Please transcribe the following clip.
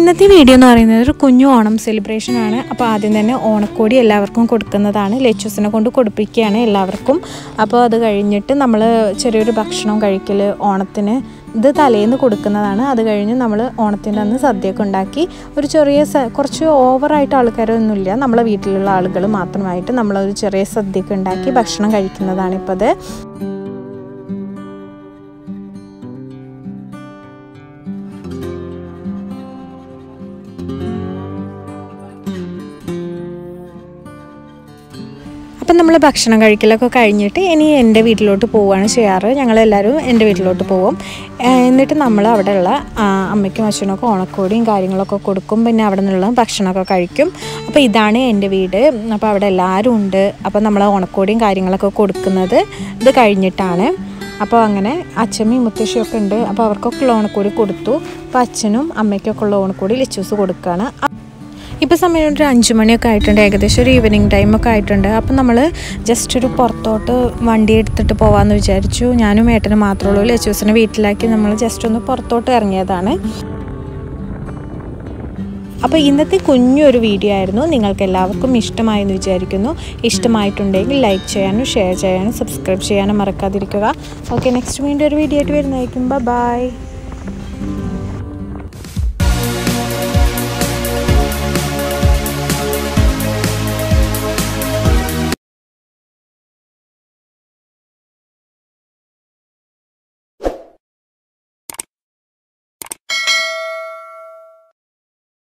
ഇന്നത്തെ വീഡിയോ എന്ന് പറയുന്നത് ഒരു കുഞ്ഞു ഓണം സെലിബ്രേഷൻ ആണ് അപ്പോൾ ആദ്യം തന്നെ ഓണക്കോടി എല്ലാവർക്കും കൊടുക്കുന്നതാണ് ലച്ചൂസിനെ കൊണ്ട് കൊടുപ്പിക്കുകയാണ് എല്ലാവർക്കും അപ്പോൾ അത് കഴിഞ്ഞിട്ട് നമ്മൾ ചെറിയൊരു ഭക്ഷണം കഴിക്കൽ ഓണത്തിന് ഇത് തലേന്ന് കൊടുക്കുന്നതാണ് അത് കഴിഞ്ഞ് നമ്മൾ ഓണത്തിൻ്റെ അന്ന് സദ്യയൊക്കെ ഉണ്ടാക്കി ഒരു ചെറിയ സ കുറച്ച് ഓവറായിട്ട് ആൾക്കാരൊന്നുമില്ല നമ്മളെ വീട്ടിലുള്ള ആളുകൾ മാത്രമായിട്ട് നമ്മളൊരു ചെറിയ സദ്യയൊക്കെ ഉണ്ടാക്കി ഭക്ഷണം കഴിക്കുന്നതാണ് ഇപ്പോൾ അത് അപ്പം നമ്മൾ ഭക്ഷണം കഴിക്കലൊക്കെ കഴിഞ്ഞിട്ട് ഇനി എൻ്റെ വീട്ടിലോട്ട് പോവുകയാണ് ചെയ്യാറ് ഞങ്ങളെല്ലാവരും എൻ്റെ വീട്ടിലോട്ട് പോവും ഏഹ് എന്നിട്ട് നമ്മൾ അവിടെയുള്ള ആ, അമ്മയ്ക്കും അച്ഛനൊക്കെ ഓണക്കോടിയും കാര്യങ്ങളൊക്കെ കൊടുക്കും പിന്നെ അവിടെ നിന്നുള്ള ഭക്ഷണമൊക്കെ കഴിക്കും അപ്പോൾ ഇതാണ് എൻ്റെ വീട് അപ്പോൾ അവിടെ എല്ലാവരും ഉണ്ട് അപ്പോൾ നമ്മൾ ഓണക്കോടിയും കാര്യങ്ങളൊക്കെ കൊടുക്കുന്നത് ഇത് കഴിഞ്ഞിട്ടാണ് അപ്പോൾ അങ്ങനെ അച്ഛമ്മയും മുത്തശ്ശിയൊക്കെ ഉണ്ട് അപ്പോൾ അവർക്കൊക്കെ ഉള്ള ഓണക്കോടി കൊടുത്തു അപ്പോൾ അച്ഛനും അമ്മയ്ക്കൊക്കെ ഉള്ള ഓണക്കോടി ലിച്ചൂസ് കൊടുക്കുകയാണ് ഇപ്പോൾ സമയം ഒരു അഞ്ച് മണിയൊക്കെ ആയിട്ടുണ്ട് ഏകദേശം ഒരു ഈവനിങ് ടൈമൊക്കെ ആയിട്ടുണ്ട് അപ്പം നമ്മൾ ജസ്റ്റ് ഒരു പുറത്തോട്ട് വണ്ടി എടുത്തിട്ട് പോകാമെന്ന് വിചാരിച്ചു ഞാനും ഏട്ടനും മാത്രമേ ഉള്ളൂ ലച്ചൂസിനെ വീട്ടിലാക്കി നമ്മൾ ജസ്റ്റ് ഒന്ന് പുറത്തോട്ട് ഇറങ്ങിയതാണ് അപ്പോൾ ഇന്നത്തെ കുഞ്ഞൊരു വീഡിയോ ആയിരുന്നു നിങ്ങൾക്ക് എല്ലാവർക്കും ഇഷ്ടമായെന്ന് വിചാരിക്കുന്നു ഇഷ്ടമായിട്ടുണ്ടെങ്കിൽ ലൈക്ക് ചെയ്യാനും ഷെയർ ചെയ്യാനും സബ്സ്ക്രൈബ് ചെയ്യാനും മറക്കാതിരിക്കുക ഓക്കെ നെക്സ്റ്റ് വീണ്ടും ഒരു വീഡിയോ ആയിട്ട് വരുന്നതായിരിക്കും ബൈ